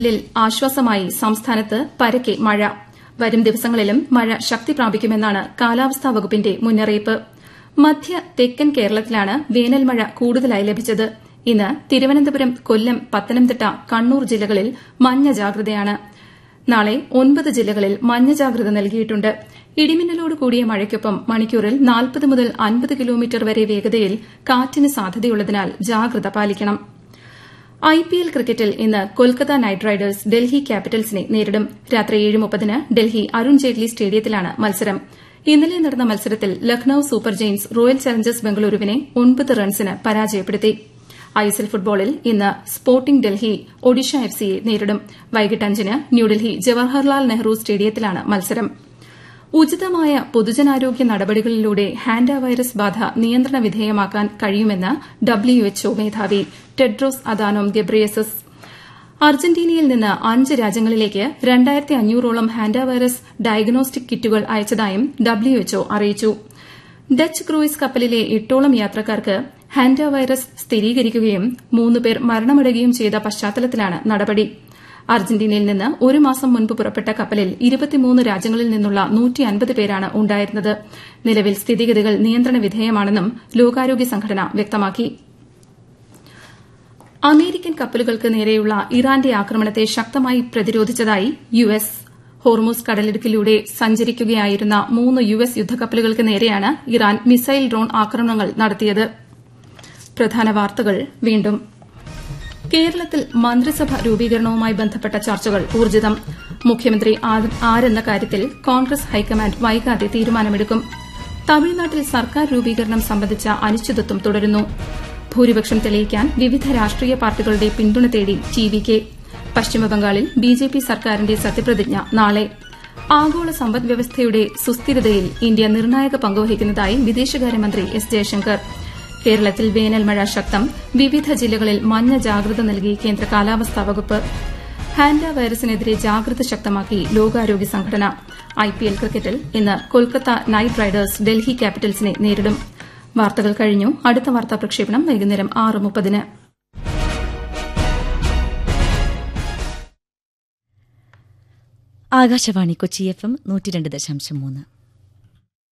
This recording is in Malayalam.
ിൽ ആശ്വാസമായി സംസ്ഥാനത്ത് പരക്കെ മഴ വരും ദിവസങ്ങളിലും മഴ ശക്തി പ്രാപിക്കുമെന്നാണ് കാലാവസ്ഥാ വകുപ്പിന്റെ മുന്നറിയിപ്പ് മധ്യ തെക്കൻ കേരളത്തിലാണ് വേനൽ മഴ കൂടുതലായി ലഭിച്ചത് ഇന്ന് തിരുവനന്തപുരം കൊല്ലം പത്തനംതിട്ട കണ്ണൂർ ജില്ലകളിൽ മഞ്ഞ ജാഗ്രതയാണ് നാളെ ഒൻപത് ജില്ലകളിൽ മഞ്ഞ ജാഗ്രത നൽകിയിട്ടുണ്ട് ഇടിമിന്നലോട് കൂടിയ മഴയ്ക്കൊപ്പം മണിക്കൂറിൽ നാൽപ്പത് മുതൽ അൻപത് കിലോമീറ്റർ വരെ വേഗതയിൽ കാറ്റിന് സാധ്യതയുള്ളതിനാൽ ജാഗ്രത പാലിക്കണം ഐപിഎൽ ക്രിക്കറ്റിൽ ഇന്ന് കൊൽക്കത്ത നൈറ്റ് റൈഡേഴ്സ് ഡൽഹി ക്യാപിറ്റൽസിനെ നേരിടും രാത്രി ഏഴ് മുപ്പതിന് ഡൽഹി അരുൺ ജെയ്റ്റ്ലി സ്റ്റേഡിയത്തിലാണ് മത്സരം ഇന്നലെ നടന്ന മത്സരത്തിൽ Lucknow super giants royal challengers ബംഗളൂരുവിനെ ഒൻപത് റൺസിന് പരാജയപ്പെടുത്തി ഐഎസ്എൽ ഫുട്ബോളിൽ ഇന്ന് സ്പോർട്ടിംഗ് ഡൽഹി ഒഡീഷ എഫ്സിയെ നേരിടും വൈകിട്ട് അഞ്ചിന് ന്യൂഡൽഹി ജവഹർലാൽ നെഹ്റു സ്റ്റേഡിയത്തിലാണ് മത്സരം ഉചിതമായ പൊതുജനാരോഗ്യ നടപടികളിലൂടെ ഹാൻഡ വൈറസ് ബാധ നിയന്ത്രണ വിധേയമാക്കാൻ കഴിയുമെന്ന് ഡബ്ല്യുഎച്ച്ഒ മേധാവി ടെഡ്രോസ് അദാനോം ഗെബ്രിയസസ് അർജന്റീനയിൽ നിന്ന് അഞ്ച് രാജ്യങ്ങളിലേക്ക് രണ്ടായിരത്തി അഞ്ഞൂറോളം ഹാൻഡ വൈറസ് ഡയഗ്നോസ്റ്റിക് കിറ്റുകൾ അയച്ചതായും ഡബ്ല്യുഎച്ച്ഒ അറിയിച്ചു ഡച്ച് ക്രൂയിസ് കപ്പലിലെ എട്ടോളം യാത്രക്കാർക്ക് ഹാൻഡ വൈറസ് സ്ഥിരീകരിക്കുകയും മൂന്ന് പേർ മരണമടയുകയും ചെയ്ത പശ്ചാത്തലത്തിലാണ് നടപടി അർജന്റീനയിൽ നിന്ന് ഒരു മാസം മുൻപ് പുറപ്പെട്ട കപ്പലിൽ ഇരുപത്തിമൂന്ന് രാജ്യങ്ങളിൽ നിന്നുള്ള പേരാണ് ഉണ്ടായിരുന്നത് നിലവിൽ സ്ഥിതിഗതികൾ നിയന്ത്രണ വിധേയമാണെന്നും ലോകാരോഗ്യ സംഘടന വ്യക്തമാക്കി അമേരിക്കൻ കപ്പലുകൾക്ക് നേരെയുള്ള ഇറാന്റെ ആക്രമണത്തെ ശക്തമായി പ്രതിരോധിച്ചതായി യുഎസ് ഹോർമൂസ് കടലിടുക്കിലൂടെ സഞ്ചരിക്കുകയായിരുന്ന മൂന്ന് യുഎസ് യുദ്ധക്കപ്പലുകൾക്ക് നേരെയാണ് ഇറാൻ മിസൈൽ ഡ്രോൺ ആക്രമണങ്ങൾ നടത്തിയത് പ്രധാന വാർത്തകൾ വീണ്ടും കേരളത്തിൽ മന്ത്രിസഭ രൂപീകരണവുമായി ബന്ധപ്പെട്ട ചർച്ചകൾ ഊർജിതം മുഖ്യമന്ത്രി ആരെന്ന കാര്യത്തിൽ കോൺഗ്രസ് ഹൈക്കമാൻഡ് വൈകാതെ തീരുമാനമെടുക്കും തമിഴ്നാട്ടിൽ സർക്കാർ രൂപീകരണം സംബന്ധിച്ച അനിശ്ചിതത്വം തുടരുന്നു ഭൂരിപക്ഷം തെളിയിക്കാൻ വിവിധ രാഷ്ട്രീയ പാർട്ടികളുടെ പിന്തുണ തേടി ടി വി കെ പശ്ചിമബംഗാളിൽ ബിജെപി സർക്കാരിന്റെ സത്യപ്രതിജ്ഞ നാളെ ആഗോള സമ്പദ്വ്യവസ്ഥയുടെ സുസ്ഥിരതയിൽ ഇന്ത്യ നിർണായക പങ്കുവഹിക്കുന്നതായി വിദേശകാര്യമന്ത്രി എസ് ജയശങ്കർ കേരളത്തിൽ വേനൽ മഴ ശക്തം വിവിധ ജില്ലകളിൽ മഞ്ഞ ജാഗ്രത നൽകി കേന്ദ്ര കാലാവസ്ഥാ വകുപ്പ് ഹാൻഡ വൈറസിനെതിരെ ജാഗ്രത ശക്തമാക്കി ലോകാരോഗ്യ സംഘടന ഐപിഎൽ ക്രിക്കറ്റിൽ ഇന്ന് കൊൽക്കത്ത നൈറ്റ് റൈഡേഴ്സ് ഡൽഹി ക്യാപിറ്റൽസിനെ നേരിടും വാർത്തകൾ കഴിഞ്ഞു അടുത്ത വാർത്താ പ്രക്ഷേപണം വൈകുന്നേരം ആറ് മുപ്പതിന് ആകാശവാണി കൊച്ചി എഫ് എം നൂറ്റി രണ്ട് ദശാംശം മൂന്ന്